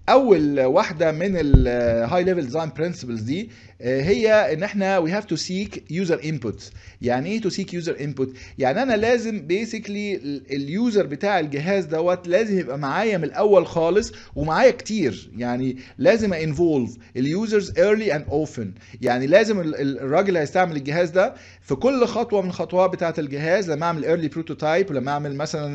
اول واحده من الهاي ليفل ديزاين برنسبلز دي آه، هي ان احنا وي هاف تو سيك يوزر انبوت يعني ايه تو سيك يوزر انبوت يعني انا لازم بيسكلي اليوزر بتاع الجهاز دوت لازم يبقى معايا من الاول خالص ومعايا كتير يعني لازم انفولف اليوزرز ايرلي اند اوفن يعني لازم ال- ال- الراجل اللي هيستعمل الجهاز ده في كل خطوه من الخطوات بتاعه الجهاز لما اعمل ايرلي بروتوتايب ولما اعمل مثلا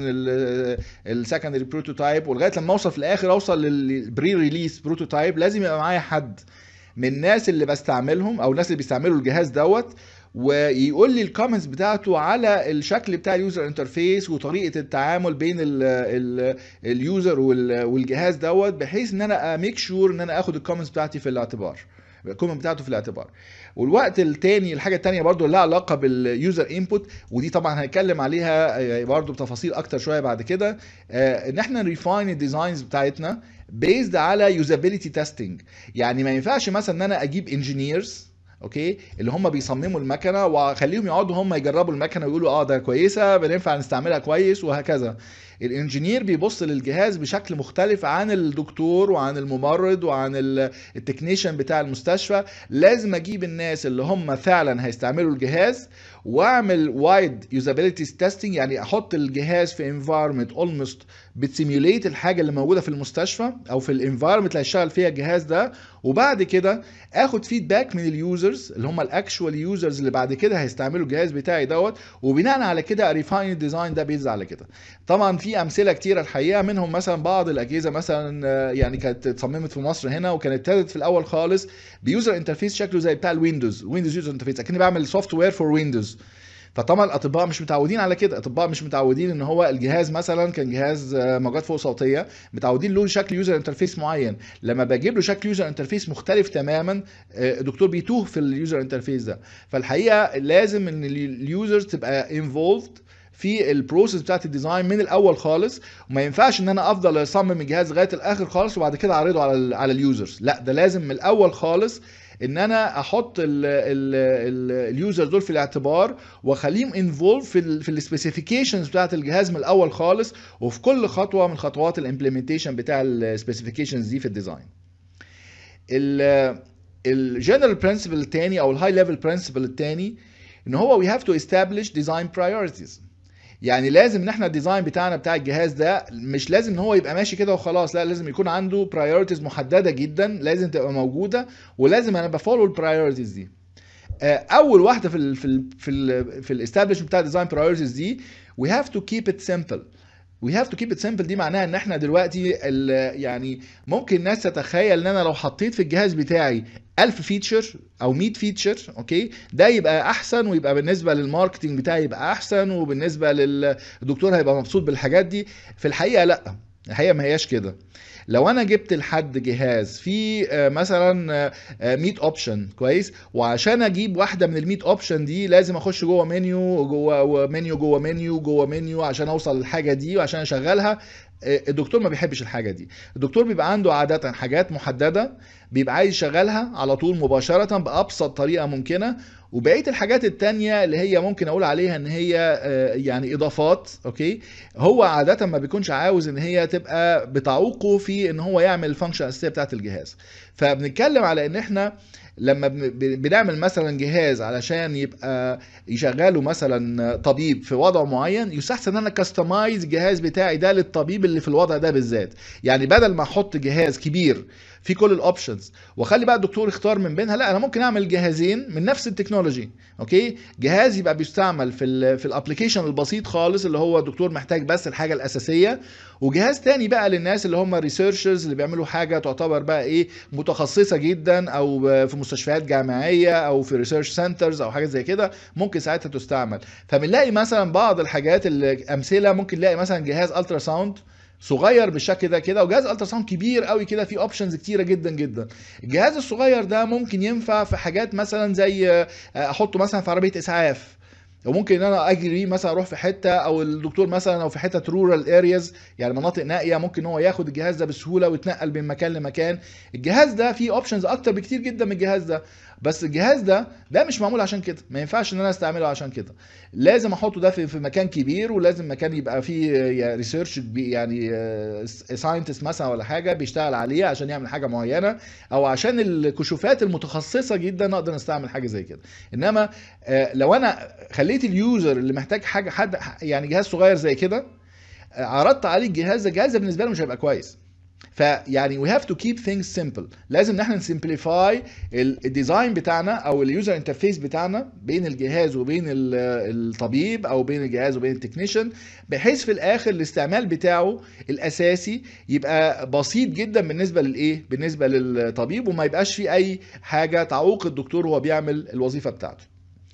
السكندري بروتوتايب ولغايه لما اوصل في الاخر اوصل للبري ريليس بروتوتايب لازم يبقى معايا حد من الناس اللي بستعملهم او الناس اللي بيستعملوا الجهاز دوت ويقول لي الكومنتس بتاعته على الشكل بتاع اليوزر انترفيس وطريقه التعامل بين ال ال اليوزر وال- والجهاز دوت بحيث ان انا اميك شور ان انا اخد الكومنتس بتاعتي في الاعتبار الكومنت بتاعته في الاعتبار والوقت التاني الحاجه التانيه برضو لها علاقه باليوزر انبوت ودي طبعا هنتكلم عليها آه، برضو بتفاصيل اكتر شويه بعد كده آه، ان احنا نريفاين الديزاينز بتاعتنا بيزد على يوزابيليتي تيستنج يعني ما ينفعش مثلا ان انا اجيب انجينيرز اوكي اللي هم بيصمموا المكنه واخليهم يقعدوا هم يجربوا المكنه ويقولوا اه ده كويسه بننفع نستعملها كويس وهكذا الانجينير بيبص للجهاز بشكل مختلف عن الدكتور وعن الممرض وعن ال- التكنيشن بتاع المستشفى لازم اجيب الناس اللي هم فعلا هيستعملوا الجهاز واعمل وايد يوزابيلتي تيستنج يعني احط الجهاز في انفايرمنت اولموست بتسيميوليت الحاجه اللي موجوده في المستشفى او في الانفايرمنت اللي هيشتغل فيها الجهاز ده وبعد كده اخد فيدباك من اليوزرز اللي هم الاكشوال يوزرز اللي بعد كده هيستعملوا الجهاز بتاعي دوت وبناء على كده ريفاين الديزاين ده بيز على كده طبعا في امثله كتيره الحقيقه منهم مثلا بعض الاجهزه مثلا آه، يعني كانت اتصممت في مصر هنا وكانت ابتدت في الاول خالص بيوزر انترفيس شكله زي بتاع الويندوز ويندوز يوزر انترفيس اكني بعمل سوفت وير فور ويندوز فطبعا الاطباء مش متعودين على كده الاطباء مش متعودين ان هو الجهاز مثلا كان جهاز آه، موجات فوق صوتيه متعودين له شكل يوزر انترفيس معين لما بجيب له شكل يوزر انترفيس مختلف تماما آه، الدكتور بيتوه في اليوزر انترفيس ده فالحقيقه لازم ان اليوزرز تبقى انفولد في البروسيس بتاعت الديزاين من الاول خالص وما ينفعش ان انا افضل اصمم الجهاز لغايه الاخر خالص وبعد كده اعرضه على ال على اليوزرز لا ده لازم من الاول خالص ان انا احط اليوزرز دول في الاعتبار واخليهم انفولف في ال في السبيسيفيكيشنز بتاعت الجهاز من الاول خالص وفي كل خطوه من خطوات الامبلمنتيشن بتاع السبيسيفيكيشنز دي في الديزاين الجنرال برنسبل الثاني او الهاي ليفل برنسبل الثاني ان هو we have to establish design priorities يعني لازم ان احنا الديزاين بتاعنا بتاع الجهاز ده مش لازم ان هو يبقى ماشي كده وخلاص لا لازم يكون عنده برايورتيز محدده جدا لازم تبقى موجوده ولازم انا بفولو البرايورتيز دي آه، اول واحده في ال في ال في ال في الاستابليشمنت بتاع الديزاين برايورتيز دي we have to keep it simple we have to keep it simple دي معناها ان احنا دلوقتي ال- يعني ممكن الناس تتخيل ان انا لو حطيت في الجهاز بتاعي 1000 فيتشر او 100 فيتشر اوكي ده يبقى احسن ويبقى بالنسبه للماركتنج بتاعي يبقى احسن وبالنسبه للدكتور هيبقى مبسوط بالحاجات دي في الحقيقه لا الحقيقه ما هياش كده لو انا جبت لحد جهاز فيه آه، مثلا آه، آه، 100 اوبشن كويس وعشان اجيب واحده من ال 100 اوبشن دي لازم اخش جوه منيو جوه منيو جوه منيو جوه منيو عشان اوصل للحاجه دي وعشان اشغلها آه، الدكتور ما بيحبش الحاجه دي الدكتور بيبقى عنده عاده حاجات محدده بيبقى عايز يشغلها على طول مباشره بابسط طريقه ممكنه وبقيه الحاجات التانية اللي هي ممكن اقول عليها ان هي آه، يعني اضافات اوكي هو عاده ما بيكونش عاوز ان هي تبقى بتعوقه في ان هو يعمل الفانكشن الاساسيه بتاعت الجهاز فبنتكلم على ان احنا لما بن- بنعمل مثلا جهاز علشان يبقى يشغله مثلا طبيب في وضع معين يستحسن ان انا كاستمايز الجهاز بتاعي ده للطبيب اللي في الوضع ده بالذات يعني بدل ما احط جهاز كبير في كل الاوبشنز واخلي بقى الدكتور يختار من بينها لا انا ممكن اعمل جهازين من نفس التكنولوجي اوكي جهاز يبقى بيستعمل في ال في الابلكيشن البسيط خالص اللي هو الدكتور محتاج بس الحاجه الاساسيه وجهاز تاني بقى للناس اللي هم ريسيرشرز اللي بيعملوا حاجه تعتبر بقى ايه متخصصه جدا او في مستشفيات جامعيه او في ريسيرش سنترز او حاجات زي كده ممكن ساعتها تستعمل فبنلاقي مثلا بعض الحاجات اللي امثله ممكن نلاقي مثلا جهاز الترا ساوند صغير بالشكل ده كده وجهاز الترا ساوند كبير قوي كده فيه اوبشنز كتيره جدا جدا الجهاز الصغير ده ممكن ينفع في حاجات مثلا زي آه، احطه مثلا في عربيه اسعاف وممكن ان انا اجري مثلا اروح في حته او الدكتور مثلا او في حته رورال ارياز يعني مناطق نائيه ممكن هو ياخد الجهاز ده بسهوله ويتنقل من مكان لمكان الجهاز ده فيه اوبشنز اكتر بكتير جدا من الجهاز ده بس الجهاز ده ده مش معمول عشان كده ما ينفعش ان انا استعمله عشان كده لازم احطه ده في في مكان كبير ولازم مكان يبقى فيه ريسيرش يعني ساينتست مثلا ولا حاجه بيشتغل عليه عشان يعمل حاجه معينه او عشان الكشوفات المتخصصه جدا نقدر نستعمل حاجه زي كده انما آه، لو انا خليت اليوزر اللي محتاج حاجه حد يعني جهاز صغير زي كده آه، عرضت عليه الجهاز ده الجهاز ده بالنسبه له مش هيبقى كويس فيعني وي هاف تو كيب ثينجز سمبل لازم ان احنا نسمبليفاي الديزاين بتاعنا او اليوزر انترفيس بتاعنا بين الجهاز وبين ال- الطبيب او بين الجهاز وبين التكنيشن بحيث في الاخر الاستعمال بتاعه الاساسي يبقى بسيط جدا بالنسبه للايه بالنسبه للطبيب وما يبقاش في اي حاجه تعوق الدكتور وهو بيعمل الوظيفه بتاعته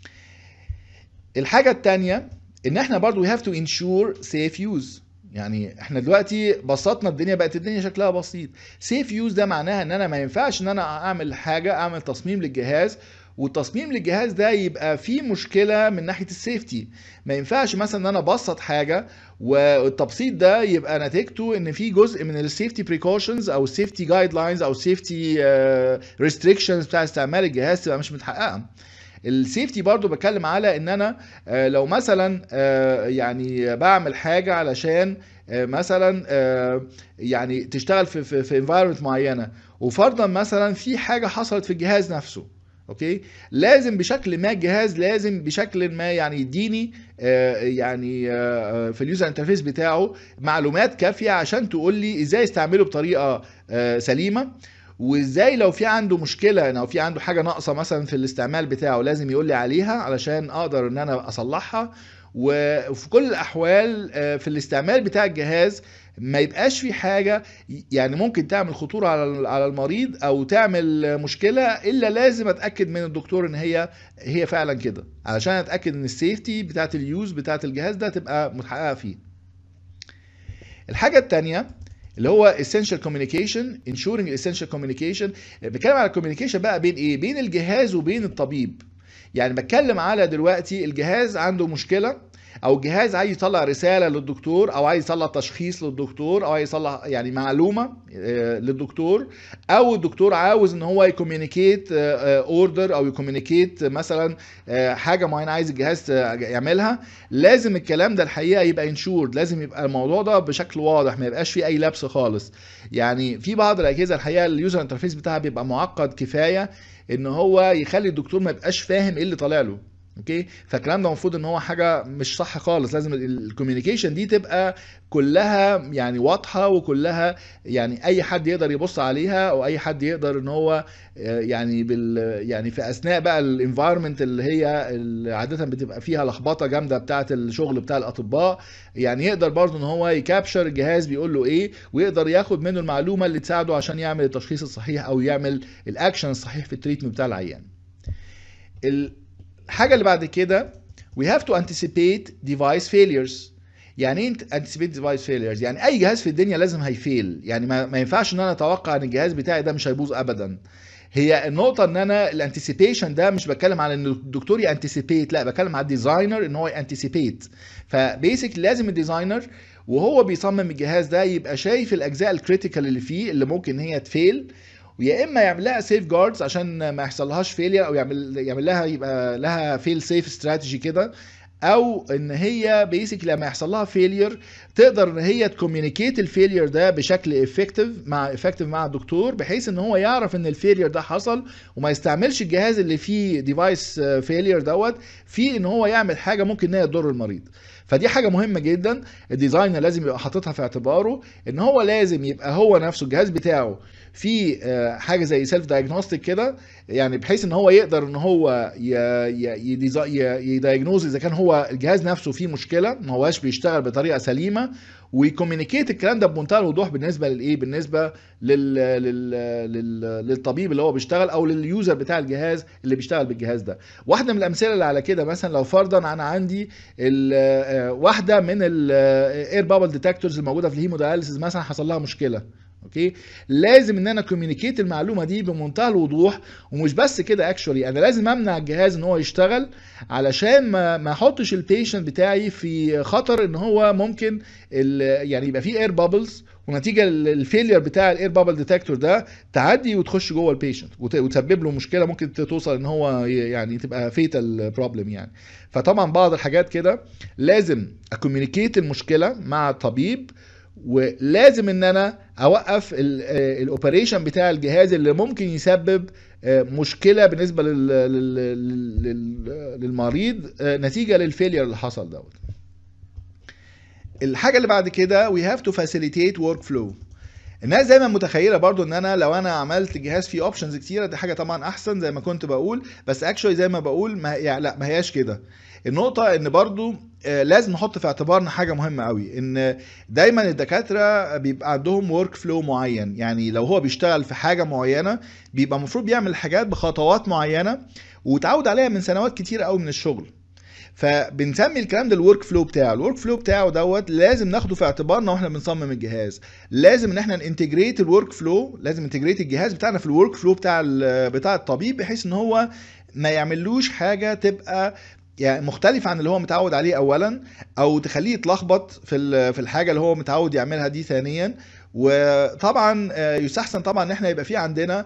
الحاجه الثانيه ان احنا برضو we have to ensure safe use يعني احنا دلوقتي بسطنا الدنيا بقت الدنيا شكلها بسيط سيف يوز ده معناها ان انا ما ينفعش ان انا اعمل حاجه اعمل تصميم للجهاز والتصميم للجهاز ده يبقى فيه مشكله من ناحيه السيفتي ما ينفعش مثلا ان انا ابسط حاجه والتبسيط ده يبقى نتيجته ان في جزء من السيفتي بريكوشنز او السيفتي جايد لاينز او السيفتي ريستريكشنز بتاع استعمال الجهاز تبقى مش متحققه السيفتي برضو بتكلم على ان انا آه، لو مثلا آه، يعني بعمل حاجه علشان آه، مثلا آه، يعني تشتغل في في في environment معينه وفرضا مثلا في حاجه حصلت في الجهاز نفسه اوكي لازم بشكل ما الجهاز لازم بشكل ما يعني يديني آه، يعني آه، في اليوزر انترفيس بتاعه معلومات كافيه عشان تقول لي ازاي استعمله بطريقه آه، سليمه وازاي لو في عنده مشكله لو في عنده حاجه ناقصه مثلا في الاستعمال بتاعه لازم يقول لي عليها علشان اقدر ان انا اصلحها وفي كل الاحوال آه، في الاستعمال بتاع الجهاز ما يبقاش في حاجه يعني ممكن تعمل خطوره على على المريض او تعمل مشكله الا لازم اتاكد من الدكتور ان هي هي فعلا كده علشان اتاكد ان السيفتي بتاعت اليوز بتاعت الجهاز ده تبقى متحققه فيه الحاجه الثانيه اللي هو essential communication ensuring essential communication بتكلم على الكوميونيكيشن بقى بين ايه بين الجهاز وبين الطبيب يعني بتكلم على دلوقتي الجهاز عنده مشكله او الجهاز عايز يطلع رساله للدكتور او عايز يطلع تشخيص للدكتور او عايز يطلع يعني معلومه آه، للدكتور او الدكتور عاوز ان هو يكوميونيكيت اوردر او يكوميونيكيت مثلا آه، حاجه معينه عايز الجهاز يعملها لازم الكلام ده الحقيقه يبقى انشورد لازم يبقى الموضوع ده بشكل واضح ما يبقاش فيه اي لبس خالص يعني في بعض الاجهزه الحقيقه اليوزر انترفيس بتاعها بيبقى معقد كفايه ان هو يخلي الدكتور ما يبقاش فاهم ايه اللي طالع له اوكي فالكلام ده المفروض ان هو حاجه مش صح خالص لازم الكوميونيكيشن دي تبقى كلها يعني واضحه وكلها يعني اي حد يقدر يبص عليها او اي حد يقدر ان هو آه، يعني بال يعني في اثناء بقى الانفايرمنت اللي هي اللي عاده بتبقى فيها لخبطه جامده بتاعه الشغل بتاع الاطباء يعني يقدر برضه ان هو يكابشر الجهاز بيقول له ايه ويقدر ياخد منه المعلومه اللي تساعده عشان يعمل التشخيص الصحيح او يعمل الاكشن الصحيح في التريتمنت بتاع العيان الحاجه اللي بعد كده we have to anticipate device failures يعني ايه anticipate device failures يعني اي جهاز في الدنيا لازم هيفيل يعني ما, ما ينفعش ان انا اتوقع ان الجهاز بتاعي ده مش هيبوظ ابدا هي النقطة ان انا الانتسيبيشن ده مش بتكلم على ان الدكتور يانتسيبيت لا بتكلم على الديزاينر ان هو يانتسيبيت فبيسك لازم الديزاينر وهو بيصمم الجهاز ده يبقى شايف الاجزاء الكريتيكال اللي فيه اللي ممكن هي تفيل ويا اما يعمل لها سيف جاردز عشان ما يحصلهاش فيلير او يعمل يعمل لها يبقى لها فيل سيف استراتيجي كده او ان هي بيسك لما يحصل لها فيلير تقدر ان هي تكوميونيكيت الفيلير ده بشكل افكتيف مع افكتيف مع الدكتور بحيث ان هو يعرف ان الفيلير ده حصل وما يستعملش الجهاز اللي فيه ديفايس فيلير دوت في ان هو يعمل حاجه ممكن ان هي تضر المريض فدي حاجه مهمه جدا الديزاينر لازم يبقى حاططها في اعتباره ان هو لازم يبقى هو نفسه الجهاز بتاعه في آه، حاجه زي سيلف دايجنوستيك كده يعني بحيث ان هو يقدر ان هو يدايجنوز اذا كان هو الجهاز نفسه فيه مشكله ما هواش بيشتغل بطريقه سليمه ويكومينيكيت الكلام ده بمنتهى الوضوح بالنسبه للايه بالنسبه لل... لل... لل... للطبيب اللي هو بيشتغل او لليوزر بتاع الجهاز اللي بيشتغل بالجهاز ده واحده من الامثله اللي على كده مثلا لو فرضا انا عندي ال... آه، واحده من الاير بابل ديتكتورز الموجوده في الهيموداياليسيس مثلا حصل لها مشكله اوكي لازم ان انا كوميونيكيت المعلومه دي بمنتهى الوضوح ومش بس كده اكشولي انا لازم امنع الجهاز ان هو يشتغل علشان ما ما احطش البيشنت بتاعي في خطر ان هو ممكن يعني يبقى فيه اير بابلز ونتيجه الفيلير بتاع الاير بابل ديتكتور ده تعدي وتخش جوه البيشنت وتسبب له مشكله ممكن توصل ان هو يعني تبقى فيتال بروبلم يعني فطبعا بعض الحاجات كده لازم اكوميونيكيت المشكله مع الطبيب ولازم ان انا اوقف الاوبريشن بتاع الجهاز اللي ممكن يسبب مشكله بالنسبه للمريض نتيجه للفيلير اللي حصل دوت الحاجه اللي بعد كده we have to facilitate work flow الناس دايما متخيله برضو ان انا لو انا عملت جهاز فيه اوبشنز كتيره دي حاجه طبعا احسن زي ما كنت بقول بس اكشولي زي ما بقول ما يعني لا ما هياش كده النقطه ان برضو لازم نحط في اعتبارنا حاجه مهمه قوي ان دايما الدكاتره بيبقى عندهم ورك فلو معين يعني لو هو بيشتغل في حاجه معينه بيبقى المفروض بيعمل حاجات بخطوات معينه وتعود عليها من سنوات كتيره قوي من الشغل فبنسمي الكلام ده الورك فلو بتاعه الورك فلو بتاعه دوت لازم ناخده في اعتبارنا واحنا بنصمم الجهاز لازم ان احنا ننتجريت الورك فلو لازم انتجريت الجهاز بتاعنا في الورك فلو بتاع بتاع الطبيب بحيث ان هو ما يعملوش حاجه تبقى يعني مختلف عن اللي هو متعود عليه اولا او تخليه يتلخبط في في الحاجه اللي هو متعود يعملها دي ثانيا وطبعا يستحسن طبعا ان احنا يبقى في عندنا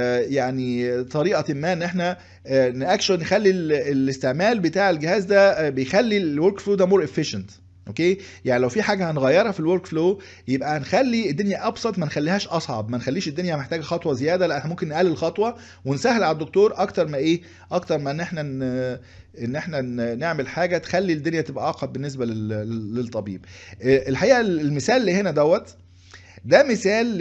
يعني طريقه ما ان احنا اكشن نخلي الاستعمال بتاع الجهاز ده بيخلي الورك فلو ده مور افيشنت اوكي يعني لو في حاجه هنغيرها في الورك فلو يبقى هنخلي الدنيا ابسط ما نخليهاش اصعب ما نخليش الدنيا محتاجه خطوه زياده لا احنا ممكن نقلل الخطوه ونسهل على الدكتور اكتر ما ايه اكتر ما ان احنا ن... ان احنا نعمل حاجه تخلي الدنيا تبقى اعقد بالنسبه للطبيب الحقيقه المثال اللي هنا دوت ده مثال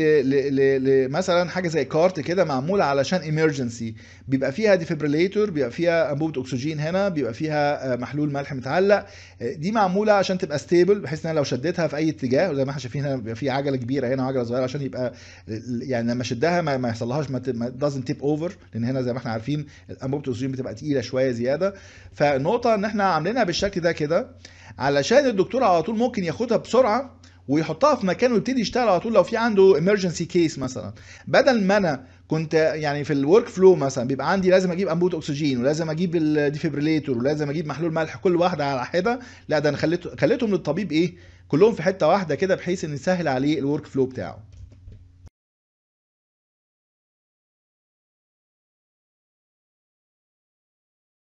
لمثلا حاجه زي كارت كده معموله علشان ايمرجنسي بيبقى فيها ديفيبريليتور بيبقى فيها انبوبه اكسجين هنا بيبقى فيها محلول ملح متعلق دي معموله عشان تبقى ستيبل بحيث ان انا لو شديتها في اي اتجاه وزي ما احنا شايفين هنا بيبقى في عجله كبيره هنا وعجله صغيره عشان يبقى يعني لما اشدها ما, ما يحصلهاش ما دازنت تيب اوفر لان هنا زي ما احنا عارفين انبوبه الاكسجين بتبقى تقيله شويه زياده فالنقطه ان احنا عاملينها بالشكل ده كده علشان الدكتور على طول ممكن ياخدها بسرعه ويحطها في مكان ويبتدي يشتغل على طول لو في عنده emergency كيس مثلا بدل ما انا كنت يعني في الورك فلو مثلا بيبقى عندي لازم اجيب انبوبه اكسجين ولازم اجيب الديفيبريليتور ولازم اجيب محلول ملح كل واحده على حده لا ده انا خليته خليتهم للطبيب ايه كلهم في حته واحده كده بحيث ان يسهل عليه الورك فلو بتاعه